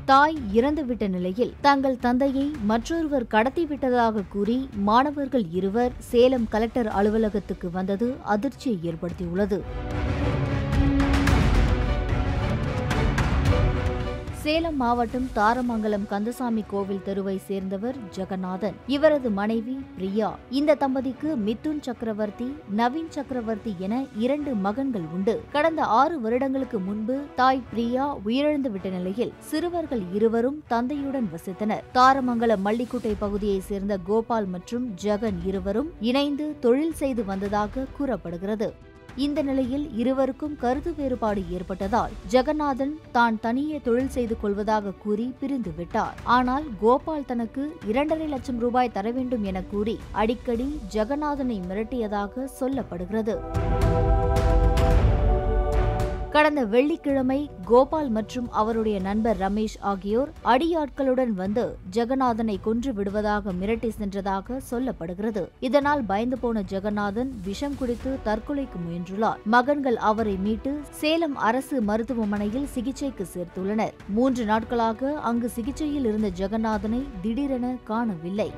தாய் இறந்துவிட்ட நிலையில் தங்கள் தந்தையை மற்றொருவர் கடத்திவிட்டதாக கூறி மாணவர்கள் இருவர் சேலம் கலெக்டர் அலுவலகத்துக்கு வந்தது அதிர்ச்சியை ஏற்படுத்தியுள்ளது சேலம் மாவட்டம் தாரமங்கலம் கந்தசாமி கோவில் தெருவை சேர்ந்தவர் ஜெகநாதன் இவரது மனைவி பிரியா இந்த தம்பதிக்கு மிதுன் சக்கரவர்த்தி நவீன் சக்கரவர்த்தி என இரண்டு மகன்கள் உண்டு கடந்த ஆறு வருடங்களுக்கு முன்பு தாய் பிரியா உயிரிழந்து விட்ட நிலையில் சிறுவர்கள் இருவரும் தந்தையுடன் வசித்தனர் தாரமங்கலம் மல்லிக்குட்டை பகுதியைச் சேர்ந்த கோபால் மற்றும் ஜெகன் இருவரும் இணைந்து தொழில் செய்து வந்ததாக கூறப்படுகிறது இந்த நிலையில் இருவருக்கும் கருத்து வேறுபாடு ஏற்பட்டதால் ஜெகநாதன் தான் தனியே தொழில் செய்து கொள்வதாக கூறி பிரிந்து விட்டார் ஆனால் கோபால் தனக்கு இரண்டரை லட்சம் ரூபாய் தர வேண்டும் என கூறி அடிக்கடி ஜெகநாதனை மிரட்டியதாக சொல்லப்படுகிறது கடந்த வெள்ளிக்கிழமை கோபால் மற்றும் அவருடைய நண்பர் ரமேஷ் ஆகியோர் அடியாட்களுடன் வந்து ஜெகநாதனை கொன்று விடுவதாக மிரட்டி சென்றதாக சொல்லப்படுகிறது இதனால் பயந்து போன ஜெகநாதன் விஷம் குடித்து தற்கொலைக்கு முயன்றுள்ளார் மகன்கள் அவரை மீட்டு சேலம் அரசு மருத்துவமனையில் சிகிச்சைக்கு சேர்த்துள்ளனர் மூன்று நாட்களாக அங்கு சிகிச்சையில் இருந்த ஜெகநாதனை திடீரென காணவில்லை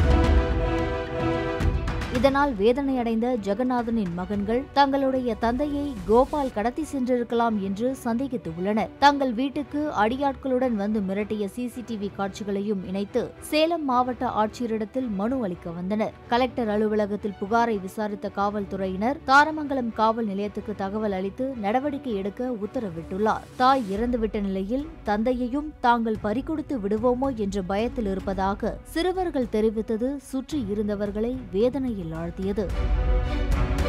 இதனால் வேதனையடைந்த ஜெகநாதனின் மகன்கள் தங்களுடைய தந்தையை கோபால் கடத்தி சென்றிருக்கலாம் என்று சந்தேகித்துள்ளனர் தங்கள் வீட்டுக்கு அடியாட்களுடன் வந்து மிரட்டிய சிசிடிவி காட்சிகளையும் இணைத்து சேலம் மாவட்ட ஆட்சியரிடத்தில் மனு அளிக்க வந்தனர் கலெக்டர் அலுவலகத்தில் புகாரை விசாரித்த காவல்துறையினர் தாரமங்கலம் காவல் நிலையத்துக்கு தகவல் அளித்து நடவடிக்கை எடுக்க உத்தரவிட்டுள்ளார் தாய் இறந்துவிட்ட நிலையில் தந்தையையும் தாங்கள் பறிகொடுத்து விடுவோமோ என்ற பயத்தில் இருப்பதாக சிறுவர்கள் தெரிவித்தது சுற்றி இருந்தவர்களை வேதனையில் ஆழ்த்தியது